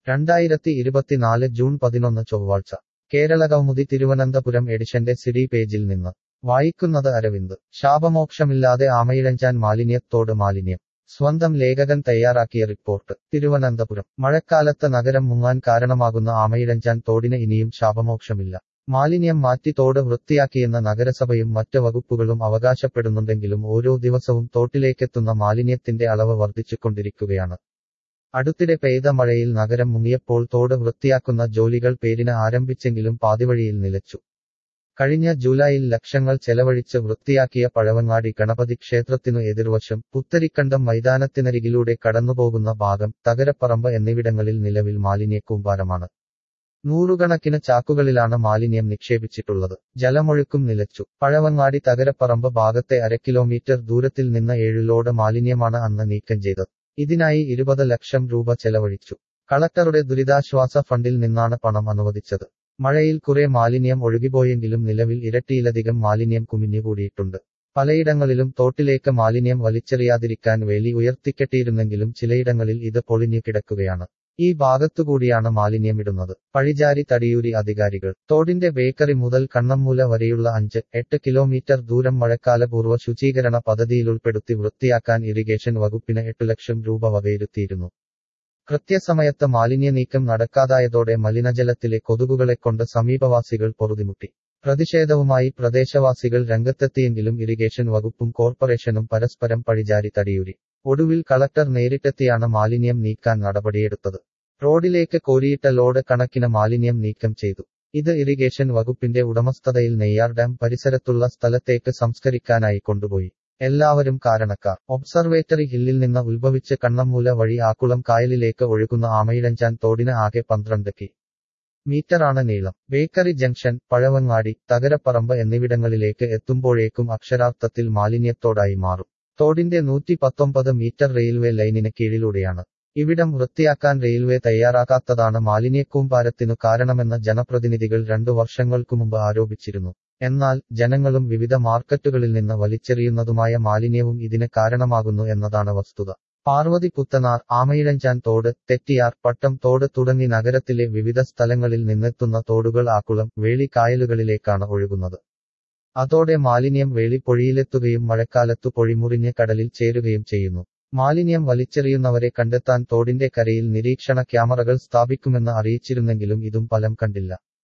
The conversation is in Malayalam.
രണ്ടായിരത്തി ഇരുപത്തിനാല് ജൂൺ പതിനൊന്ന് ചൊവ്വാഴ്ച കേരള കൗമുദി തിരുവനന്തപുരം എഡിഷന്റെ സിഡി പേജിൽ നിന്ന് വായിക്കുന്നത് അരവിന്ദ് ശാപമോക്ഷമില്ലാതെ ആമയിഴഞ്ചാൻ മാലിന്യത്തോട് മാലിന്യം സ്വന്തം ലേഖകൻ തയ്യാറാക്കിയ റിപ്പോർട്ട് തിരുവനന്തപുരം മഴക്കാലത്ത് നഗരം മുങ്ങാൻ കാരണമാകുന്ന ആമയിഴഞ്ചാൻ തോടിന് ഇനിയും ശാപമോക്ഷമില്ല മാലിന്യം മാറ്റി തോട് വൃത്തിയാക്കിയെന്ന നഗരസഭയും മറ്റ് വകുപ്പുകളും അവകാശപ്പെടുന്നുണ്ടെങ്കിലും ഓരോ ദിവസവും തോട്ടിലേക്കെത്തുന്ന മാലിന്യത്തിന്റെ അളവ് വർദ്ധിച്ചുകൊണ്ടിരിക്കുകയാണ് അടുത്തിടെ പെയ്ത മഴയിൽ നഗരം മുങ്ങിയപ്പോൾ തോട് വൃത്തിയാക്കുന്ന ജോലികൾ പേരിന് ആരംഭിച്ചെങ്കിലും പാതിവഴിയിൽ നിലച്ചു കഴിഞ്ഞ ജൂലൈയിൽ ലക്ഷങ്ങൾ ചെലവഴിച്ച് വൃത്തിയാക്കിയ പഴവങ്ങാടി ഗണപതി ക്ഷേത്രത്തിനു എതിർവശം പുത്തരിക്കണ്ടം മൈതാനത്തിനരികിലൂടെ കടന്നുപോകുന്ന ഭാഗം തകരപ്പറമ്പ് എന്നിവിടങ്ങളിൽ നിലവിൽ മാലിന്യക്കൂമ്പാരമാണ് നൂറുകണക്കിന് ചാക്കുകളിലാണ് മാലിന്യം നിക്ഷേപിച്ചിട്ടുള്ളത് ജലമൊഴുക്കും നിലച്ചു പഴവങ്ങാടി തകരപ്പറമ്പ് ഭാഗത്തെ അര കിലോമീറ്റർ ദൂരത്തിൽ നിന്ന് ഏഴ് ലോഡ് മാലിന്യമാണ് അന്ന് നീക്കം ചെയ്തത് ഇതിനായി ഇരുപത് ലക്ഷം രൂപ ചെലവഴിച്ചു കളക്ടറുടെ ദുരിതാശ്വാസ ഫണ്ടിൽ നിന്നാണ് പണം അനുവദിച്ചത് മഴയിൽ കുറെ മാലിന്യം ഒഴുകിപ്പോയെങ്കിലും നിലവിൽ ഇരട്ടിയിലധികം മാലിന്യം കുമിഞ്ഞുകൂടിയിട്ടുണ്ട് പലയിടങ്ങളിലും തോട്ടിലേക്ക് മാലിന്യം വലിച്ചെറിയാതിരിക്കാൻ വേലി ഉയർത്തിക്കെട്ടിയിരുന്നെങ്കിലും ചിലയിടങ്ങളിൽ ഇത് പൊളിഞ്ഞു കിടക്കുകയാണ് ഈ ഭാഗത്തുകൂടിയാണ് മാലിന്യമിടുന്നത് പഴിചാരി തടിയൂരി അധികാരികൾ തോടിന്റെ ബേക്കറി മുതൽ കണ്ണമ്മൂല വരെയുള്ള അഞ്ച് എട്ട് കിലോമീറ്റർ ദൂരം മഴക്കാലപൂർവ്വ ശുചീകരണ പദ്ധതിയിലുൾപ്പെടുത്തി വൃത്തിയാക്കാൻ ഇറിഗേഷൻ വകുപ്പിന് എട്ടു ലക്ഷം രൂപ വകയിരുത്തിയിരുന്നു കൃത്യസമയത്ത് മാലിന്യ നീക്കം നടക്കാതായതോടെ മലിനജലത്തിലെ കൊതുകുകളെക്കൊണ്ട് സമീപവാസികൾ പൊറുതിമുട്ടി പ്രതിഷേധവുമായി പ്രദേശവാസികൾ രംഗത്തെത്തിയെങ്കിലും ഇറിഗേഷൻ വകുപ്പും കോർപ്പറേഷനും പരസ്പരം പഴിചാരി തടിയൂരി ഒടുവിൽ കളക്ടർ നേരിട്ടെത്തിയാണ് മാലിന്യം നീക്കാൻ നടപടിയെടുത്തത് റോഡിലേക്ക് കോരിയിട്ട ലോഡ് കണക്കിന് മാലിന്യം നീക്കം ചെയ്തു ഇത് ഇറിഗേഷൻ വകുപ്പിന്റെ ഉടമസ്ഥതയിൽ നെയ്യാർ ഡാം പരിസരത്തുള്ള സ്ഥലത്തേക്ക് സംസ്കരിക്കാനായി കൊണ്ടുപോയി എല്ലാവരും കാരണക്കാർ ഒബ്സർവേറ്ററി ഹില്ലിൽ നിന്ന് ഉത്ഭവിച്ച് കണ്ണമ്മൂല വഴി ആക്കുളം കായലിലേക്ക് ഒഴുകുന്ന ആമയിഴഞ്ചാൻ തോടിന് ആകെ പന്ത്രണ്ട് കി മീറ്ററാണ് നീളം ബേക്കറി ജംഗ്ഷൻ പഴവങ്ങാടി തകരപ്പറമ്പ് എന്നിവിടങ്ങളിലേക്ക് എത്തുമ്പോഴേക്കും അക്ഷരാർത്ഥത്തിൽ മാലിന്യത്തോടായി മാറും തോടിന്റെ നൂറ്റി പത്തൊമ്പത് മീറ്റർ റെയിൽവേ ലൈനിന് കീഴിലൂടെയാണ് ഇവിടം വൃത്തിയാക്കാൻ റെയിൽവേ തയ്യാറാക്കാത്തതാണ് മാലിന്യക്കൂമ്പാരത്തിനു കാരണമെന്ന് ജനപ്രതിനിധികൾ രണ്ടു വർഷങ്ങൾക്കു മുമ്പ് ആരോപിച്ചിരുന്നു എന്നാൽ ജനങ്ങളും വിവിധ മാർക്കറ്റുകളിൽ നിന്ന് വലിച്ചെറിയുന്നതുമായ മാലിന്യവും ഇതിന് കാരണമാകുന്നു എന്നതാണ് വസ്തുത പാർവതി പുത്തനാർ ആമയിഴഞ്ചാൻ തോട് തെറ്റിയാർ പട്ടം തോട് തുടങ്ങി നഗരത്തിലെ വിവിധ സ്ഥലങ്ങളിൽ നിന്നെത്തുന്ന തോടുകൾ ആക്കുളം വേളി കായലുകളിലേക്കാണ് ഒഴുകുന്നത് അതോടെ മാലിന്യം വേളി പൊഴിയിലെത്തുകയും മഴക്കാലത്തു പൊഴിമുറിഞ്ഞ് കടലിൽ ചേരുകയും ചെയ്യുന്നു മാലിന്യം വലിച്ചെറിയുന്നവരെ കണ്ടെത്താൻ തോടിന്റെ കരയിൽ നിരീക്ഷണ ക്യാമറകൾ സ്ഥാപിക്കുമെന്ന് അറിയിച്ചിരുന്നെങ്കിലും ഇതും ഫലം കണ്ടില്ല